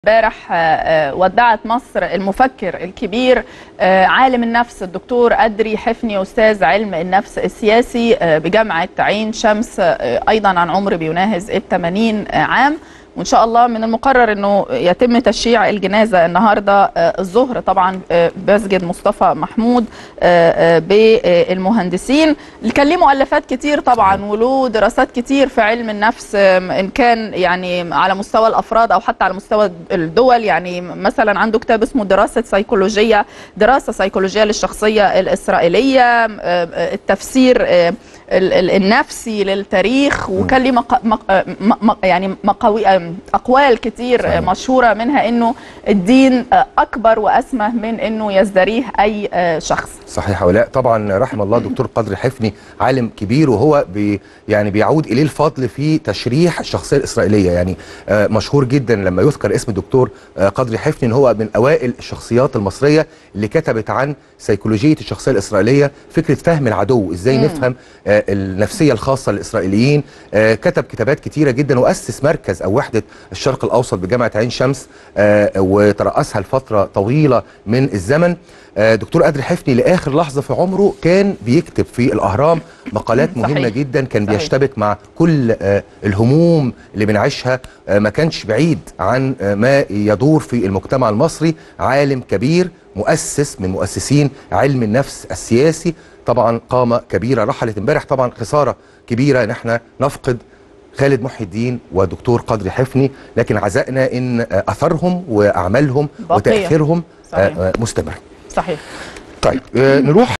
امبارح ودعت مصر المفكر الكبير عالم النفس الدكتور أدري حفني أستاذ علم النفس السياسي بجامعة عين شمس أيضا عن عمر بيناهز ال 80 عام وان شاء الله من المقرر انه يتم تشييع الجنازه النهارده الظهر طبعا بمسجد مصطفى محمود بالمهندسين اللي كان ليه مؤلفات كتير طبعا وله دراسات كتير في علم النفس ان كان يعني على مستوى الافراد او حتى على مستوى الدول يعني مثلا عنده كتاب اسمه دراسه سيكولوجيه دراسه سيكولوجيه للشخصيه الاسرائيليه التفسير النفسي للتاريخ وكان ليه مق... مق... مق... يعني مقاوي اقوال كتير صحيح. مشهوره منها انه الدين اكبر واسمى من انه يزدريه اي شخص صحيح ولا طبعا رحم الله دكتور قدر حفني عالم كبير وهو بي يعني بيعود اليه الفضل في تشريح الشخصيه الاسرائيليه يعني مشهور جدا لما يذكر اسم الدكتور قدر حفني ان هو من اوائل الشخصيات المصريه اللي كتبت عن سيكولوجيه الشخصيه الاسرائيليه فكره فهم العدو ازاي مم. نفهم النفسيه الخاصه للاسرائيليين كتب كتابات كتيره جدا واسس مركز او وحده الشرق الاوسط بجامعه عين شمس وترأسها لفتره طويله من الزمن دكتور قدر حفني لاخر لحظه في عمره كان بيكتب في الاهرام مقالات مهمه صحيح. جدا كان صحيح. بيشتبك مع كل الهموم اللي بنعيشها ما كانش بعيد عن ما يدور في المجتمع المصري عالم كبير مؤسس من مؤسسين علم النفس السياسي طبعا قامه كبيره رحلت امبارح طبعا خساره كبيره ان احنا نفقد خالد محي الدين ودكتور قدر حفني لكن عزائنا ان اثرهم واعمالهم وتاثيرهم صحيح. مستمر صحيح طيب نروح